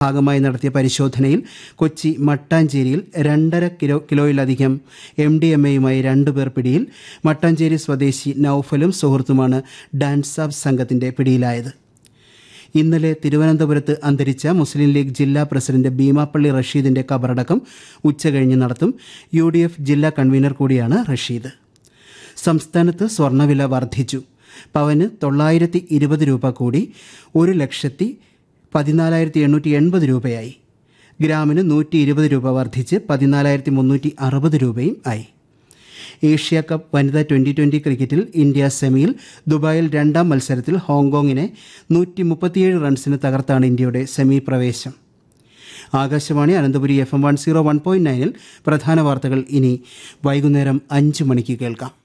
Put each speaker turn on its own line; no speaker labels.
ഭാഗമായി നടത്തിയ പരിശോധനയിൽ കൊച്ചി മട്ടാഞ്ചേരിയിൽ രണ്ടര കിലോ കിലോയിലധികം എം ഡി എം എയുമായി രണ്ടുപേർ പിടിയിൽ മട്ടാഞ്ചേരി സ്വദേശി നൌഫലും സുഹൃത്തുമാണ് ഡാൻസ് ഓഫ് സംഘത്തിന്റെ പിടിയിലായത് ഇന്നലെ തിരുവനന്തപുരത്ത് അന്തരിച്ച മുസ്ലിം ലീഗ് ജില്ലാ പ്രസിഡന്റ് ബീമാപ്പള്ളി റഷീദിന്റെ കബറടക്കം ഉച്ചകഴിഞ്ഞ് നടത്തും യു ഡി എഫ് ജില്ലാ കൺവീനർ കൂടിയാണ് റഷീദ് സംസ്ഥാനത്ത് സ്വർണ്ണവില വർദ്ധിച്ചു പവന് തൊള്ളായിരത്തി ഇരുപത് രൂപ കൂടി ഒരു ലക്ഷത്തി പതിനാലായിരത്തി എണ്ണൂറ്റി എൺപത് രൂപയായി ഗ്രാമിന് നൂറ്റി ഇരുപത് രൂപ വർദ്ധിച്ച് പതിനാലായിരത്തി മുന്നൂറ്റി അറുപത് രൂപയും ആയി ഏഷ്യ കപ്പ് വനിതാ ട്വൻ്റി ട്വൻ്റി ക്രിക്കറ്റിൽ ഇന്ത്യ സെമിയിൽ ദുബായിൽ രണ്ടാം മത്സരത്തിൽ ഹോങ്കോങ്ങിനെ നൂറ്റി മുപ്പത്തിയേഴ് റൺസിന് തകർത്താണ് ഇന്ത്യയുടെ സെമി പ്രവേശം Akashvani Ananthapuri F M one zero one point നയനിൽ പ്രധാന വാർത്തകൾ ഇനി വൈകുന്നേരം അഞ്ച് മണിക്ക് കേൾക്കാം